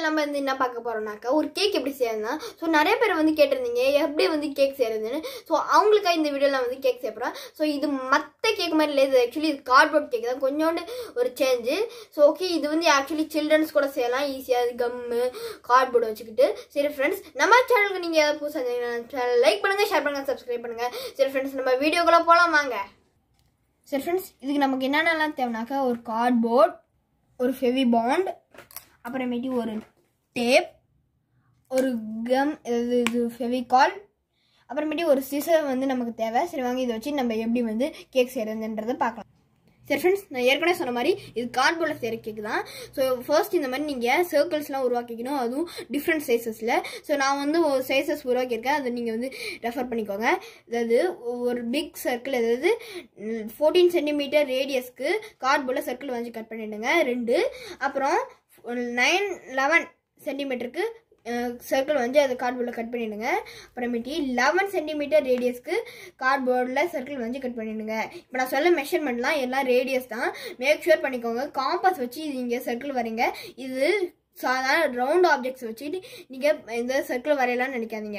வீடியோவில் நம்ம வந்து என்ன பார்க்க போகிறோம்னாக்கா ஒரு கேக் எப்படி செய்யறதுனா ஸோ நிறைய பேர் வந்து கேட்டிருந்தீங்க எப்படி வந்து கேக் செய்யறதுன்னு ஸோ அவங்களுக்காக இந்த வீடியோவில் நான் வந்து கேக் செய்யப்படுறேன் ஸோ இது மற்ற கேக் மாதிரி இல்லை இது ஆக்சுவலி இது கார்ட்போர்ட் கேக் தான் கொஞ்சோண்டு ஒரு சேஞ்சு ஸோ ஓகே இது வந்து ஆக்சுவலி சில்ட்ரன்ஸ் கூட செய்யலாம் ஈஸியாக கம்மு கார்ட்போர்டு வச்சுக்கிட்டு சரி ஃப்ரெண்ட்ஸ் நம்ம சேனலுக்கு நீங்கள் ஏதாவது புதுசாக லைக் பண்ணுங்கள் ஷேர் பண்ணுங்கள் சப்ஸ்கிரைப் பண்ணுங்கள் சரி ஃப்ரெண்ட்ஸ் நம்ம வீடியோக்குள்ளே போகலாம் வாங்க சரி ஃப்ரெண்ட்ஸ் இதுக்கு நமக்கு என்னென்னலாம் தேவைனாக்கா ஒரு கார்ட்போர்ட் ஒரு ஃபெவி பாண்ட் அப்புறமேட்டு ஒரு டேப் ஒரு கம் இது இது ஃபெவிகால் அப்புறமேட்டு ஒரு சிசர் வந்து நமக்கு தேவை சரி வாங்க இதை வச்சு நம்ம எப்படி வந்து கேக் செய்கிறதுன்றதை பார்க்கலாம் சரி ஃப்ரெண்ட்ஸ் நான் ஏற்கனவே சொன்ன மாதிரி இது கார்ட்போர்டில் செய்கிற கேக் தான் ஸோ ஃபர்ஸ்ட் இந்த மாதிரி நீங்கள் சர்க்கிள்ஸ்லாம் உருவாக்கிக்கணும் அதுவும் டிஃப்ரெண்ட் சைஸஸில் ஸோ நான் வந்து ஒரு சைஸஸ் உருவாக்கியிருக்கேன் அதை நீங்கள் வந்து ரெஃபர் பண்ணிக்கோங்க அதாவது ஒரு பிக் சர்க்கிள் அதாவது ஃபோர்டீன் சென்டிமீட்டர் ரேடியஸ்க்கு கார்ட்போர்டில் சர்க்கிள் வந்து கட் பண்ணிவிடுங்க ரெண்டு அப்புறம் நைன் லெவன் சென்டிமீட்டருக்கு சர்க்கிள் வந்து அதை கார்ட்போர்டில் கட் பண்ணிவிடுங்க அப்புறமேட்டி லெவன் சென்டிமீட்டர் ரேடியஸ்க்கு கார்ட்போர்டில் சர்க்கிள் வந்து கட் பண்ணிவிடுங்க இப்போ நான் சொல்ல மெஷர்மெண்ட்லாம் எல்லாம் ரேடியஸ் தான் மேக் ஷூர் பண்ணிக்கோங்க காம்பஸ் வச்சு நீங்கள் சர்க்கிள் வரீங்க இது சாதாரண ரவுண்ட் ஆப்ஜெக்ட்ஸ் வச்சுட்டு நீங்கள் இந்த சர்க்கிள் வரையலாம்னு நினைக்காதீங்க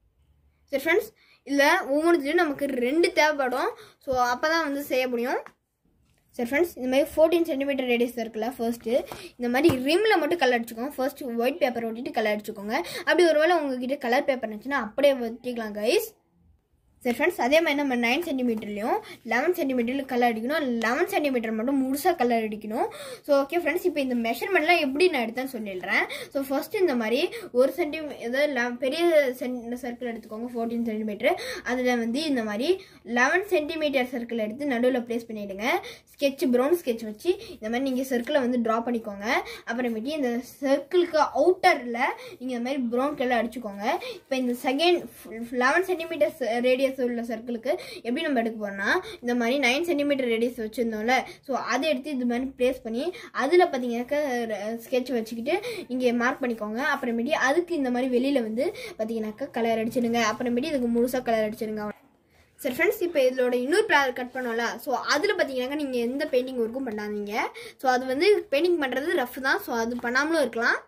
சரி ஃப்ரெண்ட்ஸ் இதில் ஒவ்வொன்றுத்துலையும் நமக்கு ரெண்டு தேவைப்படும் ஸோ அப்போ தான் வந்து செய்ய முடியும் சரி ஃப்ரெண்ட்ஸ் இந்த மாதிரி ஃபோர்டீன் சென்டிமீட்டர் ரேடியஸ் இருக்குல்ல ஃபர்ஸ்ட்டு இந்த மாதிரி ரிம்மில் மட்டும் கலர் அடிச்சுக்கோங்க ஃபர்ஸ்ட் ஒயிட் பேப்பர் ஒட்டிட்டு கலர் அடிச்சுக்கோங்க அப்படி ஒருவேளை உங்ககிட்ட கலர் பேப்பர் இருந்துச்சுன்னா அப்படியே ஒட்டிக்கலாம் கைஸ் சரி ஃப்ரெண்ட்ஸ் அதே மாதிரி நம்ம நைன் சென்டிமீட்டர்லையும் லெவன் சென்டிமீட்டரில் கலர் அடிக்கணும் லெவன் சென்டிமீட்டர் மட்டும் முழுசாக கலர் அடிக்கணும் ஸோ ஓகே ஃப்ரெண்ட்ஸ் இப்போ இந்த மெஷர்மெண்ட்லாம் எப்படி நான் எடுத்தேன்னு சொல்லிடுறேன் ஸோ ஃபர்ஸ்ட் இந்த மாதிரி ஒரு சென்டி ஏதாவது பெரிய சென் சர்க்கிள் எடுத்துக்கோங்க ஃபோர்டீன் சென்டிமீட்டர் அதில் வந்து இந்த மாதிரி லெவன் சென்டிமீட்டர் சர்க்கிள் எடுத்து நடுவில் ப்ளேஸ் பண்ணிவிடுங்க ஸ்கெட்ச் ப்ரௌன் ஸ்கெட்ச் வச்சு இந்த மாதிரி நீங்கள் சர்க்கிளை வந்து ட்ரா பண்ணிக்கோங்க அப்புறமேட்டி இந்த சர்க்கிளுக்கு அவுட்டரில் நீங்கள் இந்த மாதிரி ப்ரௌன் கலர் அடிச்சுக்கோங்க இப்போ இந்த செகண்ட் லெவன் சென்டிமீட்டர் ரேடியஸ் உள்ள சர்க்கிளுக்கு எப்படி நம்ம எடுக்க போகிறோம்னா இந்த மாதிரி நைன் சென்டிமீட்டர் ரேடியஸ் வச்சுருந்தோம்ல ஸோ அதை எடுத்து இது மாதிரி ப்ளேஸ் பண்ணி அதில் பார்த்தீங்கன்னாக்கா ஸ்கெட்ச் வச்சுக்கிட்டு நீங்கள் மார்க் பண்ணிக்கோங்க அப்புறமேட்டி அதுக்கு இந்த மாதிரி வெளியில் வந்து பார்த்தீங்கன்னாக்கா கலர் அடிச்சிடுங்க அப்புறமேட்டி இதுக்கு முழுசாக கலர் அடிச்சிடுங்க சரி ஃப்ரெண்ட்ஸ் இப்போ இதோட இன்னொரு பிளான் கட் பண்ணோம்ல ஸோ அதில் பார்த்தீங்கன்னாக்கா நீங்கள் எந்த பெயிண்டிங் ஒர்க்கும் பண்ணாதீங்க ஸோ அது வந்து பெயிண்டிங் பண்ணுறது ரஃப் தான் ஸோ அது பண்ணாமலும் இருக்கலாம்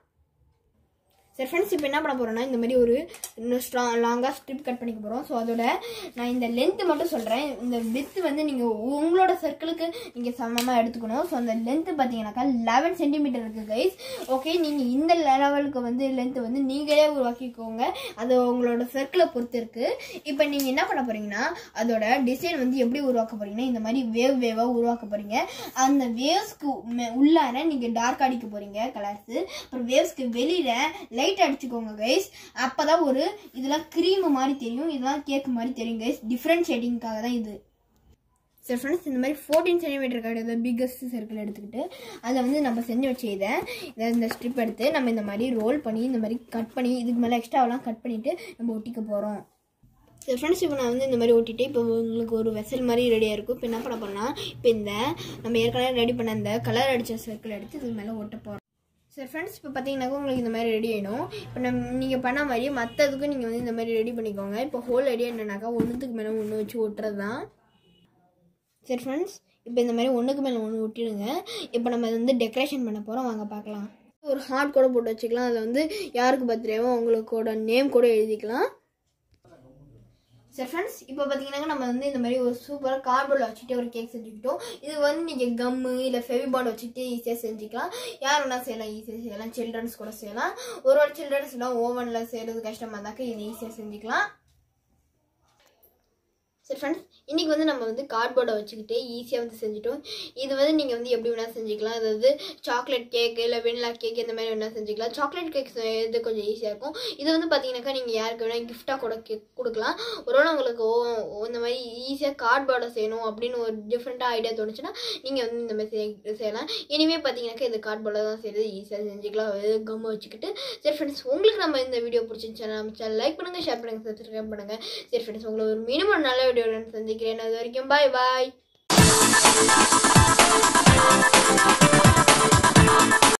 சரி ஃப்ரெண்ட்ஸ் இப்போ என்ன பண்ண போகிறோம்னா இந்த மாதிரி ஒரு இன்னும் ஸ்ட்ரா லாங்காக ஸ்ட்ரிப் கட் பண்ணிக்க போகிறோம் ஸோ அதோட நான் இந்த லென்த்து மட்டும் சொல்கிறேன் இந்த வித்து வந்து நீங்கள் உங்களோட சர்க்கிளுக்கு நீங்கள் சமமாக எடுத்துக்கணும் ஸோ அந்த லென்த்து பார்த்தீங்கன்னாக்கா லெவன் சென்டிமீட்டர் இருக்குது கைஸ் ஓகே நீங்கள் இந்த லெவலுக்கு வந்து லென்த்து வந்து நீங்களே உருவாக்கிக்கோங்க அது உங்களோட சர்க்கிளை பொறுத்து இருக்குது இப்போ நீங்கள் என்ன பண்ண போகிறீங்கன்னா அதோட டிசைன் வந்து எப்படி உருவாக்க போகிறீங்கன்னா இந்த மாதிரி வேவ் வேவாக உருவாக்க போகிறீங்க அந்த வேவ்ஸ்க்கு உள்ளார நீங்கள் டார்க் அடிக்க போகிறீங்க கலர்ஸு அப்புறம் வேவ்ஸ்க்கு வெளியில் லைட் லைட் அடிச்சுக்கோங்க கைஸ் அப்போ தான் ஒரு இதெல்லாம் க்ரீம் மாதிரி தெரியும் இதெல்லாம் கேக் மாதிரி தெரியும் கைஸ் டிஃப்ரெண்ட் ஷேடிங்காக தான் இது சரி ஃப்ரெண்ட்ஸ் இந்த மாதிரி ஃபோர்டீன் சென்டிமீட்டர் கிடையாது பிக்கஸ்ட் சர்க்கிள் எடுத்துக்கிட்டு அதை வந்து நம்ம செஞ்சு வச்சு இதை இந்த ஸ்ட்ரிப் எடுத்து நம்ம இந்த மாதிரி ரோல் பண்ணி இந்த மாதிரி கட் பண்ணி இதுக்கு மேலே எக்ஸ்ட்ராவெல்லாம் கட் பண்ணிவிட்டு நம்ம ஒட்டிக்க போகிறோம் சரி ஃப்ரெண்ட்ஸ் இப்போ நான் வந்து இந்த மாதிரி ஒட்டிட்டு இப்போ உங்களுக்கு ஒரு வெசல் மாதிரி ரெடியாக இருக்கும் இப்போ என்ன பண்ண போகிறோம்னா இப்போ இந்த நம்ம ஏற்கனவே ரெடி பண்ண இந்த கலர் அடித்த சர்க்கிள் எடுத்து இதுக்கு மேலே ஒட்ட போகிறோம் சரி ஃப்ரெண்ட்ஸ் இப்போ பார்த்தீங்கன்னாக்கா உங்களுக்கு இந்த மாதிரி ரெடி ஆகிடும் இப்போ நம் நீங்கள் பண்ண மாதிரி மற்றதுக்கும் நீங்கள் வந்து இந்த மாதிரி ரெடி பண்ணிக்கோங்க இப்போ ஹோல் ஐடியா என்னன்னாக்கா ஒன்றுத்துக்கு மேலே ஒன்று வச்சு ஒட்டுறது தான் சரி ஃப்ரெண்ட்ஸ் இப்போ இந்த மாதிரி ஒன்றுக்கு மேலே ஒன்று ஒட்டிடுங்க இப்போ நம்ம வந்து டெக்கரேஷன் பண்ண போகிறோம் வாங்க பார்க்கலாம் ஒரு ஹார்ட் கூட போட்டு வச்சுக்கலாம் அதில் வந்து யாருக்கு பர்த்டேவோ அவங்களுக்கோட நேம் கூட எழுதிக்கலாம் சரி ஃப்ரெண்ட்ஸ் இப்போ பார்த்தீங்கன்னா நம்ம வந்து இந்த மாதிரி ஒரு சூப்பராக கார்போர்டில் வச்சுட்டு ஒரு கேக் செஞ்சுக்கிட்டோம் இது வந்து நீங்கள் கம்மு இல்லை ஃபெவிபார்டு வச்சுட்டு ஈஸியாக செஞ்சுக்கலாம் யார் வேணால் செய்யலாம் ஈஸியாக செய்யலாம் சில்ட்ரன்ஸ் கூட செய்யலாம் ஒரு ஒரு சில்ட்ரன்ஸ்லாம் ஓவனில் செய்கிறது கஷ்டமாக இருந்தாக்க இது ஈஸியாக செஞ்சுக்கலாம் சரி ஃப்ரெண்ட்ஸ் இன்றைக்கி வந்து நம்ம வந்து கார்ட்போர்டை வச்சுக்கிட்டு ஈஸியாக வந்து செஞ்சுட்டோம் இது வந்து நீங்கள் வந்து எப்படி வேணால் செஞ்சுக்கலாம் அதாவது சாக்லேட் கேக் இல்லை வெண்ணிலா கேக் இந்த மாதிரி வேணால் செஞ்சுக்கலாம் சாக்லேட் கேக் இது கொஞ்சம் ஈஸியாக இருக்கும் இது வந்து பார்த்தீங்கன்னாக்கா நீங்கள் யாருக்கு வேணால் கிஃப்டாக கூட கேக் கொடுக்கலாம் ஒருவேளை உங்களுக்கு ஓ இந்த மாதிரி ஈஸியாக கார்ட்போர்டை செய்யணும் அப்படின்னு ஒரு டிஃப்ரெண்ட்டாக ஐடியா தோணுச்சுன்னா நீங்கள் வந்து இந்த மாதிரி செய் செய்யலாம் இனிமேல் பார்த்தீங்கன்னாக்கா இது கார்ட்போர்டில் தான் செய்கிறது ஈஸியாக செஞ்சுக்கலாம் கம் வச்சுக்கிட்டு சரி ஃப்ரெண்ட்ஸ் உங்களுக்கு நம்ம இந்த வீடியோ பிடிச்சிருந்துச்சுன்னா நம்ம சேனல் லைக் பண்ணுங்கள் ஷேர் பண்ணுங்கள் சப்ஸ்கிரைப் பண்ணுங்கள் சரி ஃப்ரெண்ட்ஸ் உங்களை ஒரு மினிமம் நல்ல வீடியோவில் சந்திக்கிறேன் அது வரைக்கும் பாய் பாய்